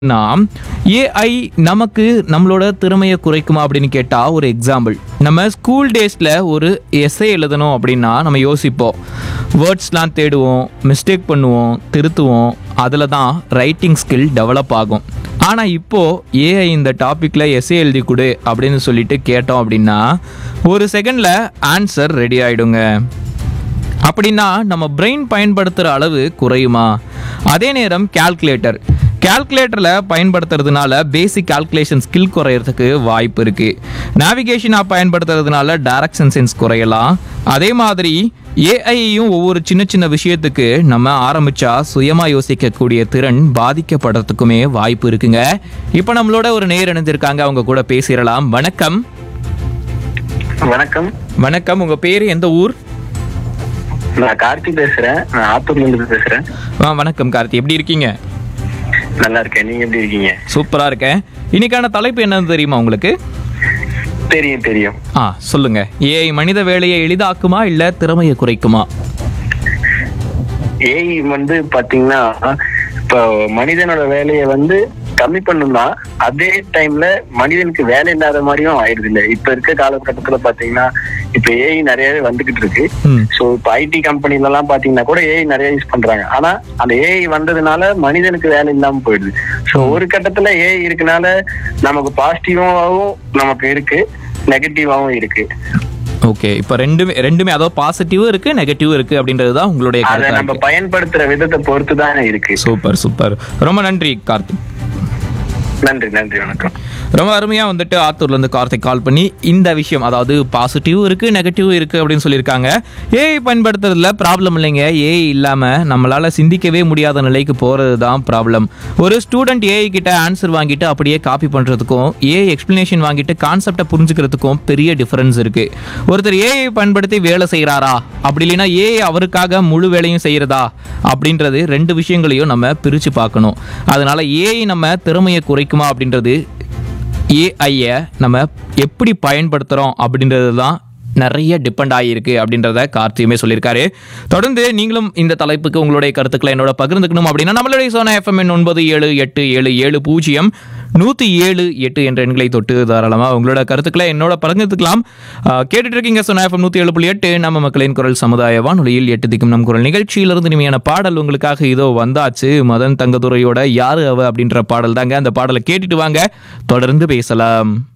நாம் ஏஐ நமக்கு நம்மளோட திறமையை குறைக்குமா அப்படின்னு கேட்டால் ஒரு எக்ஸாம்பிள் நம்ம ஸ்கூல் டேஸில் ஒரு எஸ்ஏ எழுதணும் அப்படின்னா நம்ம யோசிப்போம் வேர்ட்ஸ்லாம் தேடுவோம் மிஸ்டேக் பண்ணுவோம் திருத்துவோம் அதில் தான் ரைட்டிங் ஸ்கில் டெவலப் ஆகும் ஆனால் இப்போது ஏஐ இந்த டாப்பிக்கில் எஸ்ஏ எழுதி கொடு அப்படின்னு சொல்லிட்டு கேட்டோம் அப்படின்னா ஒரு செகண்டில் ஆன்சர் ரெடி ஆகிடுங்க அப்படின்னா நம்ம பிரெயின் பயன்படுத்துகிற அளவு குறையுமா அதே நேரம் கால்குலேட்டர் கால்குலேட்டரில் பயன்படுத்துறதுனால பேசிக் கால்குலேஷன் ஸ்கில் குறையறதுக்கு வாய்ப்பு இருக்குது நேவிகேஷன் ஆப் பயன்படுத்துறதுனால டைரக்ஷன் சென்ஸ் குறையலாம் அதே மாதிரி ஏஐயும் ஒவ்வொரு சின்ன சின்ன விஷயத்துக்கு நம்ம ஆரம்பிச்சா சுயமாக யோசிக்கக்கூடிய திறன் பாதிக்கப்படுறதுக்குமே வாய்ப்பு இருக்குங்க இப்போ நம்மளோட ஒரு நேர் இணைஞ்சிருக்காங்க அவங்க கூட பேசிடலாம் வணக்கம் வணக்கம் வணக்கம் உங்கள் பேர் எந்த ஊர் நான் கார்த்தி பேசுறேன் நான் ஆத்தூர்ல இருந்து பேசுறேன் ஆ வணக்கம் கார்த்தி எப்படி இருக்கீங்க நல்லா இருக்கேன் நீங்க எப்படி இருக்கீங்க சூப்பரா இருக்கேன் இன்னைக்கான தலைப்பு என்னன்னு தெரியுமா உங்களுக்கு தெரியும் தெரியும் ஆ சொல்லுங்க ஏஐ மனித வேலையை எளிதாக்குமா இல்ல திறமையை குறைக்குமா ஏஐ வந்து பாத்தீங்கன்னா இப்போ மனிதனோட வேலையை வந்து கம்மி பண்ணும்னா அதே டைம்ல மனிதனுக்கு வேலை இல்லாத மாதிரியும் ஆயிடுது இல்ல இப்ப இருக்க காலகட்டத்துல பாத்தீங்கன்னா இப்ப ஏஐ நிறையவே வந்துகிட்டு இருக்கு ம் சோ இப்ப ஐடி கம்பெனில எல்லாம் பாத்தீங்கன்னா கூட ஏஐ நிறைய யூஸ் பண்றாங்க ஆனா அந்த ஏஐ வந்ததுனால மனிதனுக்கு வேலை இல்லாம போயிடுது சோ ஒரு கட்டத்துல ஏஐ இருக்கனால நமக்கு பாசிட்டிவாவும் நமக்கு இருக்கு நெகட்டிவாவும் இருக்கு ஓகே இப்போ ரெண்டுமே ரெண்டுமே அதாவது பாசிட்டிவும் இருக்கு நெகட்டிவும் இருக்கு அப்படின்றது தான் உங்களுடைய அதை கருத்தா நம்ம இருக்கு பயன்படுத்துற விதத்தை பொறுத்து தான் இருக்கு சூப்பர் சூப்பர் ரொம்ப நன்றி கார்த்திக் நன்றி நன்றி வணக்கம் ரொம்ப அருமையாக வந்துட்டு ஆத்தூர்லேருந்து கார்த்திக் கால் பண்ணி இந்த விஷயம் அதாவது பாசிட்டிவும் இருக்குது நெகட்டிவும் இருக்குது அப்படின்னு சொல்லியிருக்காங்க ஏஐ பயன்படுத்துறதுல ப்ராப்ளம் இல்லைங்க ஏஐ இல்லாமல் நம்மளால் சிந்திக்கவே முடியாத நிலைக்கு போகிறது தான் ப்ராப்ளம் ஒரு ஸ்டூடெண்ட் ஏஐ கிட்ட ஆன்சர் வாங்கிட்டு அப்படியே காப்பி பண்ணுறதுக்கும் ஏஐ எக்ஸ்ப்ளனேஷன் வாங்கிட்டு கான்செப்டை புரிஞ்சுக்கிறதுக்கும் பெரிய டிஃபரன்ஸ் இருக்குது ஒருத்தர் ஏஐ பயன்படுத்தி வேலை செய்கிறாரா அப்படி இல்லைன்னா ஏஐ அவருக்காக முழு வேலையும் செய்கிறதா அப்படின்றது ரெண்டு விஷயங்களையும் நம்ம பிரித்து பார்க்கணும் அதனால ஏஐ நம்ம திறமையை குறைக்குமா அப்படின்றது ஏஐயை நம்ம எப்படி பயன்படுத்துகிறோம் அப்படின்றது தான் நிறைய டிபெண்ட் ஆகியிருக்கு அப்படின்றத கார்த்தியுமே சொல்லியிருக்காரு தொடர்ந்து நீங்களும் இந்த தலைப்புக்கு உங்களுடைய கருத்துக்களை என்னோட பகிர்ந்துக்கணும் அப்படின்னா நம்மளுடைய சோனா எஃப்எம் ஒன்பது ஏழு எட்டு ஏழு ஏழு பூஜ்ஜியம் நூற்றி ஏழு எட்டு என்ற எண்களை தொட்டு தாராளமாக உங்களோட கருத்துக்களை என்னோட பகிர்ந்துக்கலாம் ஆஹ் கேட்டுட்டு இருக்கீங்க சோனா எஃப்எம் நூற்றி ஏழு புள்ளி எட்டு நம்ம மக்களின் குரல் சமுதாய வானொலியில் எட்டு திக்கும் நம் குரல் நிகழ்ச்சியிலிருந்து இனிமையான பாடல் உங்களுக்காக இதோ வந்தாச்சு மதன் தங்கதுரையோட யாரு அவ அப்படின்ற பாடல் தாங்க அந்த பாடலை கேட்டுட்டு வாங்க தொடர்ந்து பேசலாம்